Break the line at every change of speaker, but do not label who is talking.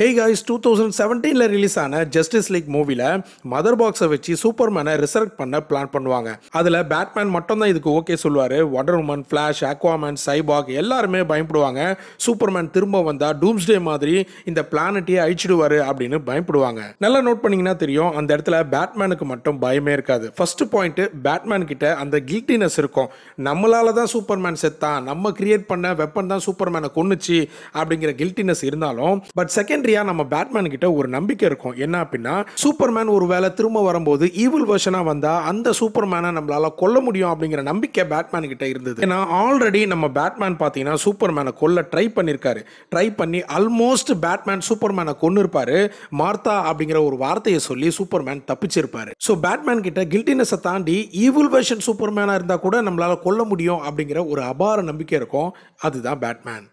ஹே guys two thousand செவன்டீனில் release ஆன Justice League மூவியில் மதர் பாக்ஸை வச்சு சூப்பர்மேனை ரிசர்க் பண்ண பிளான் பண்ணுவாங்க அதில் பேட்மேன் மட்டும் தான் இதுக்கு ஓகே சொல்லுவார் Wonder Woman Flash Aquaman Cyborg எல்லாருமே பயப்படுவாங்க சூப்பர்மேன் திரும்ப வந்தால் டூம்ஸ்டே மாதிரி இந்த பிளானட்டையே அழிச்சிடுவார் அப்படின்னு பயப்படுவாங்க நல்லா நோட் பண்ணீங்கன்னா தெரியும் அந்த இடத்துல பேட்மேனுக்கு மட்டும் பயமே இருக்காது ஃபர்ஸ்ட் பாயிண்ட் பேட்மேன் கிட்ட அந்த கில்ட்டினஸ் இருக்கும் நம்மளால தான் சூப்பர்மேன் செத்தான் நம்ம கிரியேட் பண்ண வெப்பன் தான் சூப்பர்மேனை கொன்னுச்சு அப்படிங்கிற கில்ட்டினஸ் இருந்தாலும் பட் செகண்டரியா நம்ம பேட்மேன் கிட்ட ஒரு நம்பிக்கை இருக்கும் என்ன அப்படின்னா சூப்பர்மேன் ஒரு வேளை திரும்ப வரும்போது ஈவில் வெர்ஷனா வந்தா அந்த சூப்பர்மேனை நம்மளால கொல்ல முடியும் அப்படிங்கிற நம்பிக்கை பேட்மேன் கிட்ட இருந்தது ஏன்னா ஆல்ரெடி நம்ம பேட்மேன் பார்த்தீங்கன்னா சூப்பர்மேனை கொல்ல ட்ரை பண்ணியிருக்காரு ட்ரை பண்ணி ஆல்மோஸ்ட் பேட்மேன் சூப்பர்மேனை கொண்டு இருப்பாரு மார்த்தா அப்படிங்கிற ஒரு வார்த்தையை சொல்லி சூப்பர்மேன் தப்பிச்சிருப்பாரு ஸோ பேட்மேன் கிட்ட கில்ட்டினஸை தாண்டி ஈவில் வெர்ஷன் சூப்பர்மேனா இருந்தா கூட நம்மளால கொல்ல முடியும் அப்படிங்கிற ஒரு அபார நம்பிக்கை இருக்கும் அதுதான் பேட்மேன்